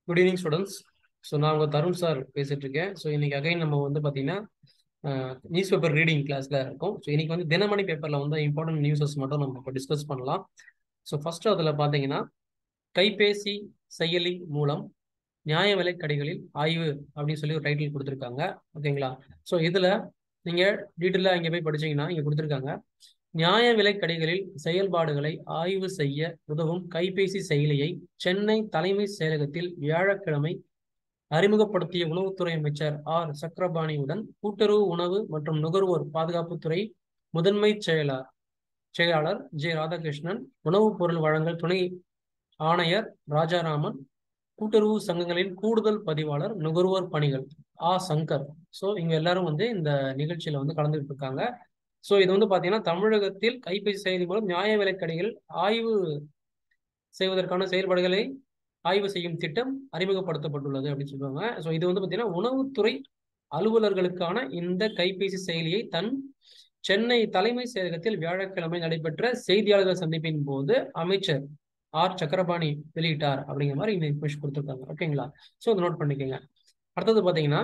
good evening students so நான் உங்கள் Tarun sir பேசிட்டு இருக்கேன் ஸோ இன்னைக்கு அகைன் நம்ம வந்து பார்த்தீங்கன்னா நியூஸ் பேப்பர் ரீடிங் கிளாஸ்ல இருக்கோம் ஸோ இன்னைக்கு வந்து தினமணி பேப்பர்ல வந்து இம்பார்ட்டன்ட் நியூஸஸ் மட்டும் நம்ம இப்போ டிஸ்கஸ் பண்ணலாம் ஸோ ஃபர்ஸ்ட் அதில் பார்த்தீங்கன்னா கைபேசி செயலி மூலம் நியாய விலைக் கடைகளில் ஆய்வு அப்படின்னு சொல்லி ஒரு டைட்டில் கொடுத்துருக்காங்க ஓகேங்களா ஸோ இதில் நீங்கள் டீட்டெயிலாக இங்கே போய் படிச்சீங்கன்னா இங்கே கொடுத்துருக்காங்க நியாய விலைக் கடைகளில் செயல்பாடுகளை ஆய்வு செய்ய உதவும் கைபேசி செயலியை சென்னை தலைமை செயலகத்தில் வியாழக்கிழமை அறிமுகப்படுத்திய உணவுத்துறை அமைச்சர் ஆர் சக்கரபாணியுடன் கூட்டுறவு உணவு மற்றும் நுகர்வோர் பாதுகாப்புத்துறை முதன்மை செயலாளர் செயலாளர் ஜே ராதாகிருஷ்ணன் உணவுப் பொருள் வழங்கல் துணை ஆணையர் ராஜாராமன் கூட்டுறவு சங்கங்களின் கூடுதல் பதிவாளர் நுகர்வோர் பணிகள் ஆ சங்கர் ஸோ இவங்க எல்லாரும் வந்து இந்த நிகழ்ச்சியில வந்து கலந்துகிட்டு இருக்காங்க ஸோ இது வந்து பார்த்தீங்கன்னா தமிழகத்தில் கைபேசி செயலி மூலம் நியாய விலைக்கடைகள் ஆய்வு செய்வதற்கான செயல்பாடுகளை ஆய்வு செய்யும் திட்டம் அறிமுகப்படுத்தப்பட்டுள்ளது அப்படின்னு சொல்லுவாங்க ஸோ இது வந்து பார்த்தீங்கன்னா உணவுத்துறை அலுவலர்களுக்கான இந்த கைபேசி செயலியை தன் சென்னை தலைமை செயலகத்தில் வியாழக்கிழமை நடைபெற்ற செய்தியாளர்கள் சந்திப்பின் போது அமைச்சர் ஆர் சக்கரபாணி வெளியிட்டார் அப்படிங்கிற மாதிரி இந்த இன்ஃபர்மேஷன் கொடுத்துருக்காங்க ஓகேங்களா ஸோ அதை நோட் பண்ணிக்கோங்க அடுத்தது பார்த்தீங்கன்னா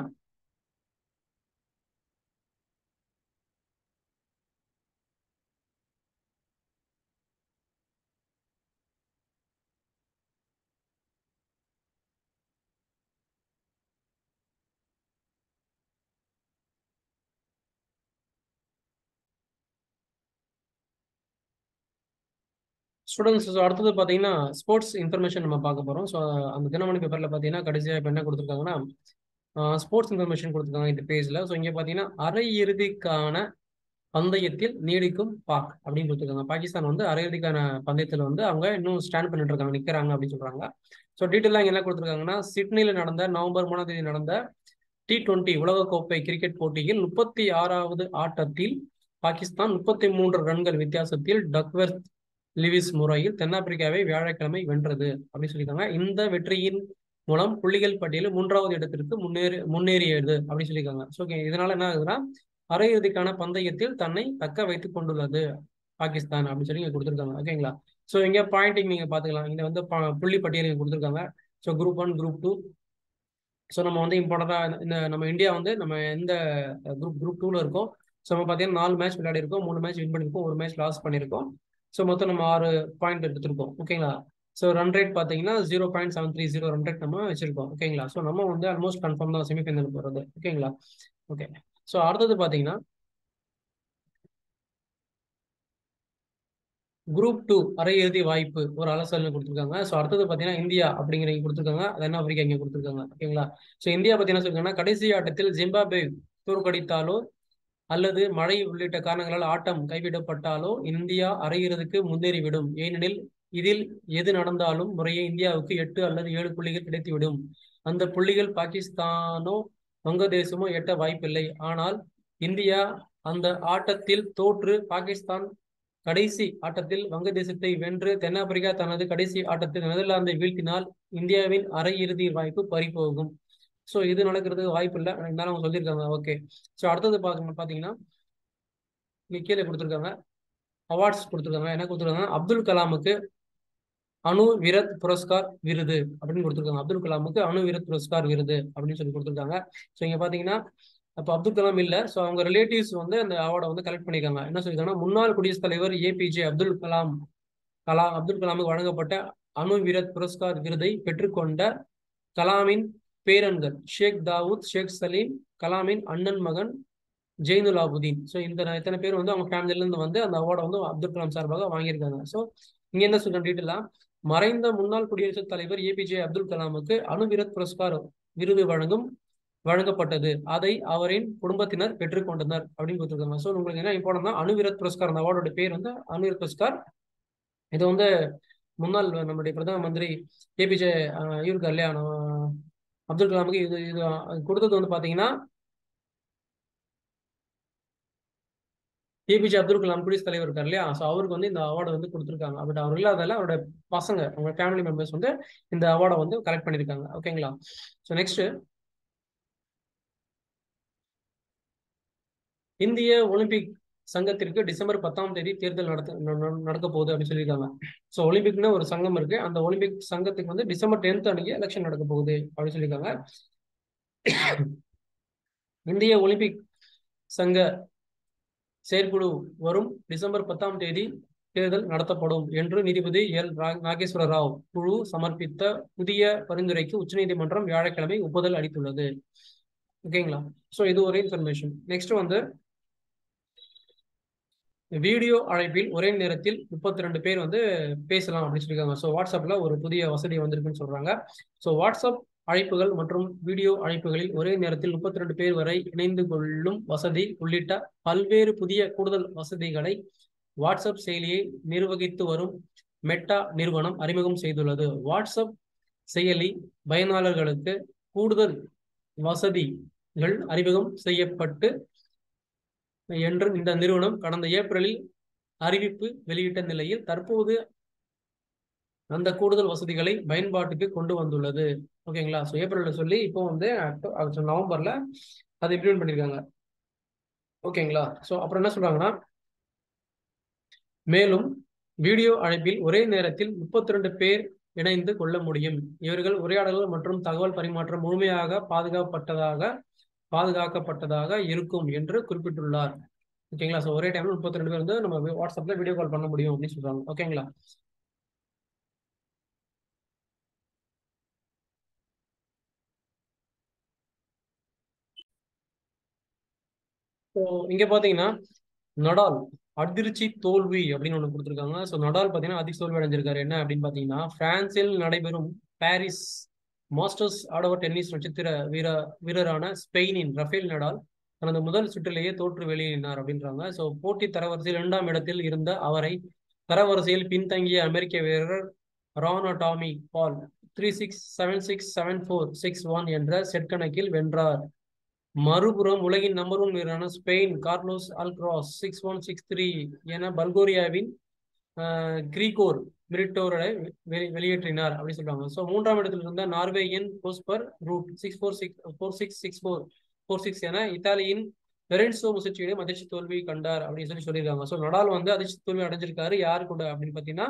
ஸ்டூடெண்ட்ஸ் ஸோ அடுத்தது பார்த்தீங்கன்னா ஸ்போர்ட்ஸ் இன்ஃபர்மேஷன் நம்ம பார்க்க போகிறோம் ஸோ அந்த தினமணி பேப்பரில் பார்த்தீங்கன்னா கடைசியாக இப்போ என்ன கொடுத்துருக்காங்கன்னா ஸ்போர்ட்ஸ் இன்ஃபர்மேஷன் கொடுத்துருக்காங்க இந்த பேஜில் ஸோ இங்கே பார்த்தீங்கன்னா அரை இறுதிக்கான பந்தயத்தில் நீடிக்கும் பாக் அப்படின்னு கொடுத்துருக்காங்க பாகிஸ்தான் வந்து அரையிறுதிக்கான பந்தயத்தில் வந்து அவங்க இன்னும் ஸ்டாண்ட் பண்ணிட்டு இருக்காங்க நிற்கிறாங்க அப்படின்னு சொல்றாங்க ஸோ டீட்டெயிலாக இங்கே என்ன கொடுத்துருக்காங்கன்னா சிட்னியில் நடந்த நவம்பர் மூணாம் தேதி நடந்த டி டுவெண்ட்டி உலகக்கோப்பை கிரிக்கெட் போட்டியில் முப்பத்தி ஆறாவது ஆட்டத்தில் பாகிஸ்தான் முப்பத்தி மூன்று ரன்கள் வித்தியாசத்தில் டக்வெர்த் லிவிஸ் முறையில் தென்னாப்பிரிக்காவை வியாழக்கிழமை வென்றது அப்படின்னு சொல்லியிருக்காங்க இந்த வெற்றியின் மூலம் புள்ளிகள் பட்டியலில் மூன்றாவது இடத்திற்கு முன்னேறி முன்னேறியது அப்படின்னு சொல்லியிருக்காங்க ஸோ இதனால என்ன ஆகுதுன்னா அரையிறுதிக்கான பந்தயத்தில் தன்னை தக்க வைத்துக் கொண்டுள்ளது பாகிஸ்தான் அப்படின்னு சொல்லி இங்க கொடுத்துருக்காங்க ஓகேங்களா ஸோ இங்க பாயிண்டிங் நீங்க பாத்துக்கலாம் இங்க வந்து புள்ளி பட்டியல் இங்க கொடுத்துருக்காங்க so group one group two so நம்ம வந்து இம்பார்ட்டண்டா இந்த நம்ம இந்தியா வந்து நம்ம எந்த குரூப் குரூப் டூல இருக்கோம் ஸோ நம்ம பார்த்தீங்கன்னா நாலு மேட்ச் விளையாடி இருக்கோம் மூணு மேட்ச் வின் பண்ணிருக்கோம் ஒரு மேட்ச் லாஸ் பண்ணிருக்கோம் ஸோ மொத்தம் நம்ம ஆறு பாயிண்ட் எடுத்திருக்கோம் ஓகேங்களா ஸோ ரன் ரேட் பார்த்தீங்கன்னா zero point seven three zero run rate நம்ம வச்சிருக்கோம் ஓகேங்களா ஸோ நம்ம வந்து ஆல்மோஸ்ட் கன்ஃபார்ம் தான் செமிஃபைனல் போகிறது ஓகேங்களா ஓகே ஸோ அடுத்தது பார்த்தீங்கன்னா குரூப் டூ அரையிறுதி வாய்ப்பு ஒரு அலசல் கொடுத்துருக்காங்க ஸோ அடுத்தது பார்த்தீங்கன்னா இந்தியா அப்படிங்கிற கொடுத்துருக்காங்க தென்னாப்பிரிக்கா இங்கே கொடுத்துருக்காங்க ஓகேங்களா ஸோ இந்தியா பார்த்தீங்கன்னா சொல்லிருக்காங்கன்னா கடைசி ஆட்டத்தில் ஜிம்பாபே தோற்கடித்தாலோ அல்லது மழை உள்ளிட்ட காரணங்களால் ஆட்டம் கைவிடப்பட்டாலோ இந்தியா அரையிறுதிக்கு முன்னேறிவிடும் ஏனெனில் இதில் எது நடந்தாலும் முறையே இந்தியாவுக்கு எட்டு அல்லது ஏழு புள்ளிகள் கிடைத்துவிடும் அந்த புள்ளிகள் பாகிஸ்தானோ வங்கதேசமோ எட்ட வாய்ப்பில்லை ஆனால் இந்தியா அந்த ஆட்டத்தில் தோற்று பாகிஸ்தான் கடைசி ஆட்டத்தில் வங்கதேசத்தை வென்று தென்னாப்பிரிக்கா தனது கடைசி ஆட்டத்தில் நெதர்லாந்தை வீழ்த்தினால் இந்தியாவின் அரையிறுதி வாய்ப்பு பறிபோகும் ஸோ இது நடக்கிறதுக்கு வாய்ப்பு இல்லை இருந்தாலும் அவங்க சொல்லியிருக்காங்க ஓகே ஸோ அடுத்தது பார்க்க பார்த்தீங்கன்னா இங்கே கீழே கொடுத்துருக்காங்க அவார்ட்ஸ் கொடுத்துருக்காங்க என்ன கொடுத்துருக்காங்க அப்துல் கலாமுக்கு அணு விரத் புரஸ்கார் விருது அப்படின்னு கொடுத்துருக்காங்க அப்துல் கலாமுக்கு அணு விரத் புரஸ்கார் விருது அப்படின்னு சொல்லி கொடுத்துருக்காங்க ஸோ இங்கே பார்த்தீங்கன்னா அப்போ அப்துல் கலாம் இல்லை ஸோ அவங்க ரிலேட்டிவ்ஸ் வந்து அந்த அவார்டை வந்து கலெக்ட் பண்ணியிருக்காங்க என்ன சொல்லியிருக்காங்கன்னா முன்னாள் குடியரசுத் தலைவர் ஏபிஜே அப்துல் கலாம் கலாம் அப்துல் கலாமுக்கு வழங்கப்பட்ட அணு விரத் புரஸ்கார் விருதை பெற்றுக்கொண்ட கலாமின் பேரன்கள் ஷேக் தாவூத் ஷேக் சலீம் கலாமின் அண்ணன் மகன் ஜெயினுலாபுதீன் ஸோ இந்த இத்தனை பேர் வந்து அவங்க ஃபேமிலியிலேருந்து வந்து அந்த அவார்டை வந்து அப்துல் கலாம் சார்பாக வாங்கியிருக்காங்க ஸோ இங்கே என்ன சொல்ற டீட்டெயிலாக மறைந்த முன்னாள் குடியரசுத் தலைவர் ஏபிஜே அப்துல் கலாமுக்கு அணுவிரத் புரஸ்கார் விருது வழங்கும் வழங்கப்பட்டது அதை அவரின் குடும்பத்தினர் பெற்றுக்கொண்டனர் அப்படின்னு கொடுத்துருக்காங்க ஸோ உங்களுக்கு என்ன இம்பார்ட்டன் அணுவிரத் புரஸ்கார் அந்த அவார்டோட பேர் வந்து அணுவிரத் புரஸ்கார் இது வந்து முன்னாள் நம்முடைய பிரதம மந்திரி ஏபிஜே இவருக்கு இல்லையா அப்துல் கலாமுக்கு இது இது கொடுத்தது வந்து பாத்தீங்கன்னா ஏபிஜே அப்துல் கலாம் குடியரசுத் தலைவர் இருக்கார் இல்லையா ஸோ அவருக்கு வந்து இந்த அவார்டை வந்து கொடுத்துருக்காங்க பட் அவர் இல்லாதால அவரோட பசங்க அவங்க ஃபேமிலி மெம்பர்ஸ் வந்து இந்த அவார்டை வந்து கலெக்ட் பண்ணியிருக்காங்க ஓகேங்களா ஸோ நெக்ஸ்ட் இந்திய ஒலிம்பிக் சங்கத்திற்கு டிசம்பர் பத்தாம் தேதி தேர்தல் நடத்த ந- ந- நடக்க போகுது அப்படின்னு சொல்லியிருக்காங்க ஸோ ஒலிம்பிக்னு ஒரு சங்கம் இருக்கு அந்த ஒலிம்பிக் சங்கத்துக்கு வந்து டிசம்பர் டென்த் அன்னைக்கு எலெக்ஷன் நடக்க போகுது அப்படின்னு சொல்லியிருக்காங்க இந்திய ஒலிம்பிக் சங்க செயற்குழு வரும் டிசம்பர் பத்தாம் தேதி தேர்தல் நடத்தப்படும் என்று நீதிபதி எல் ரா- நாகேஸ்வர ராவ் குழு சமர்ப்பித்த புதிய பரிந்துரைக்கு உச்சநீதிமன்றம் வியாழக்கிழமை ஒப்புதல் அளித்துள்ளது ஓகேங்களா ஸோ இது ஒரு இன்ஃபர்மேஷன் நெக்ஸ்ட் வந்து வீடியோ அழைப்பில் ஒரே நேரத்தில் முப்பத்தி ரெண்டு பேர் வந்து பேசலாம் அப்படின்னு சொல்லியிருக்காங்க ஸோ வாட்ஸ்அப்ல ஒரு புதிய வசதி வந்திருக்குன்னு சொல்றாங்க ஸோ வாட்ஸ்அப் அழைப்புகள் மற்றும் வீடியோ அழைப்புகளில் ஒரே நேரத்தில் முப்பத்தி ரெண்டு பேர் வரை இணைந்து கொள்ளும் வசதி உள்ளிட்ட பல்வேறு புதிய கூடுதல் வசதிகளை வாட்ஸ்அப் செயலியை நிர்வகித்து வரும் மெட்டா நிறுவனம் அறிமுகம் செய்துள்ளது வாட்ஸ்அப் செயலி பயனாளர்களுக்கு கூடுதல் வசதிகள் அறிமுகம் செய்யப்பட்டு என்று இந்த நிறுவனம் கடந்த ஏப்ரலில் அறிவிப்பு வெளியிட்ட நிலையில் தற்போது அந்த கூடுதல் வசதிகளை பயன்பாட்டுக்கு கொண்டு வந்துள்ளது ஓகேங்களா ஸோ ஏப்ரல்ல சொல்லி இப்போ வந்து அக்டோ- அது நவம்பர்ல அதை இம்ப்ளிமெண்ட் பண்ணியிருக்காங்க ஓகேங்களா ஸோ அப்புறம் என்ன சொல்றாங்கன்னா மேலும் வீடியோ அழைப்பில் ஒரே நேரத்தில் முப்பத்தி ரெண்டு பேர் இணைந்து கொள்ள முடியும் இவர்கள் உரையாடல்கள் மற்றும் தகவல் பரிமாற்றம் முழுமையாக பாதுகாப்பட்டதாக பாதுகாக்கப்பட்டதாக இருக்கும் என்று குறிப்பிட்டுள்ளார் ஓகேங்களா ஸோ ஒரே டைம்ல முப்பத்தி ரெண்டு பேர் வந்து நம்ம வாட்ஸ்அப்ல வீடியோ கால் பண்ண முடியும் அப்படின்னு சொல்றாங்க ஓகேங்களா ஸோ இங்க பாத்தீங்கன்னா நடால் அதிர்ச்சி தோல்வி அப்படின்னு ஒன்று கொடுத்துருக்காங்க ஸோ நடால் பார்த்தீங்கன்னா அதிர்ச்சி தோல்வி அடைஞ்சிருக்காரு என்ன அப்படின்னு பார்த்தீங்கன்னா பிரான்சில் நடைபெறும் பாரிஸ் மாஸ்டர்ஸ் ஆடவர் டென்னிஸ் நட்சத்திர வீர வீரரான ஸ்பெயினின் ரஃபேல் நடால் தனது முதல் சுற்றிலேயே தோற்று வெளியேறினார் அப்படின்றாங்க ஸோ போட்டி தரவரிசையில் இரண்டாம் இடத்தில் இருந்த அவரை தரவரிசையில் பின்தங்கிய அமெரிக்க வீரர் ரானா Tommy Paul three six seven six seven four six one என்ற செட் கணக்கில் வென்றார் மறுபுறம் உலகின் நம்பர் ஒன் வீரரான Spain Carlos Alcaraz six one six three என பல்கோரியாவின் ஆஹ், கிரிகோர் மிரிட்டோரை வெளி- வெளியேற்றினார் அப்படின்னு சொல்றாங்க ஸோ மூன்றாம் இடத்தில் இருந்த நார்வேயின் Casper Ruud six four six four six six four four six என இத்தாலியின் லொரென்சோ முசச்சியிடம் அதிர்ச்சி தோல்வி கண்டார் அப்படின்னு சொல்லி சொல்லியிருக்காங்க ஸோ நடால் வந்து அதிர்ச்சி தோல்வி அடைஞ்சிருக்காரு யாரு கூட அப்படின்னு பார்த்தீங்கன்னா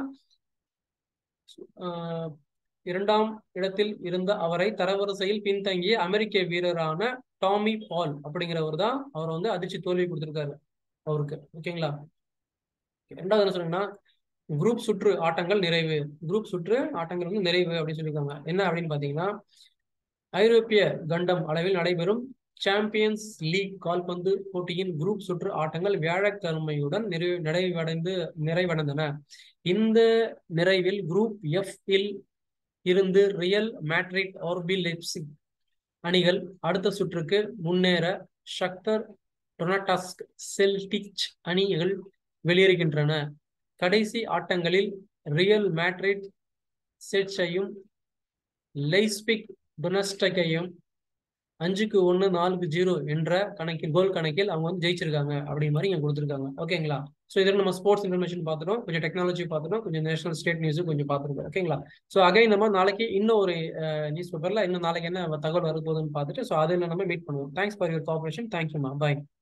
ஆஹ், இரண்டாம் இடத்தில் இருந்த அவரை தரவரிசையில் பின்தங்கிய அமெரிக்க வீரரான டாமி பால் அப்படிங்கிறவர் தான் அவர் வந்து அதிர்ச்சி தோல்வி கொடுத்திருக்காரு அவருக்கு ஓகேங்களா ரெண்டாவது என்ன சொன்னீங்கன்னா குரூப் சுற்று ஆட்டங்கள் நிறைவு குரூப் சுற்று ஆட்டங்கள் வந்து நிறைவு அப்படின்னு சொல்லியிருக்காங்க என்ன அப்படின்னு பார்த்தீங்கன்னா ஐரோப்பிய கண்டம் அளவில் நடைபெறும் சாம்பியன்ஸ் லீக் கால்பந்து போட்டியின் குரூப் சுற்று ஆட்டங்கள் வியாழக்கிழமையுடன் நிறைவு நிறைவடைந்து நிறைவடைந்தன இந்த நிறைவில் குரூப் எஃப் இல் இருந்து ரியல் மேட்ரிட் ஆர்பி லெப்சிக் அணிகள் அடுத்த சுற்றுக்கு முன்னேற ஷக்தர் டொனடாஸ்க் செல்டிச் அணிகள் வெளியேறுகின்றன கடைசி ஆட்டங்களில் ரியல் மேட்ரிட் செட்ஸையும் லைஸ்பிக் டொனஸ்டகையும் அஞ்சுக்கு ஒன்று நாலுக்கு ஜீரோ என்ற கணக்கில் கோல் கணக்கில் அவங்க வந்து ஜெயிச்சிருக்காங்க அப்படி மாதிரி இங்க கொடுத்துருக்காங்க ஓகேங்களா ஸோ இதில் நம்ம ஸ்போர்ட்ஸ் இன்ஃபர்மேஷன் பார்த்துட்டோம் கொஞ்சம் டெக்னாலஜி பார்த்துட்டோம் கொஞ்சம் நேஷனல் ஸ்டேட் நியூஸும் கொஞ்சம் பார்த்துருக்கோம் ஓகேங்களா ஸோ அகைன் நம்ம நாளைக்கு இன்னும் ஒரு நியூஸ் பேப்பர்ல இன்னும் நாளைக்கு என்ன தகவல் வரப்போகுதுன்னு பார்த்துட்டு ஸோ அதில் நம்ம மீட் பண்ணுவோம் thanks for your cooperation thank you மா பாய்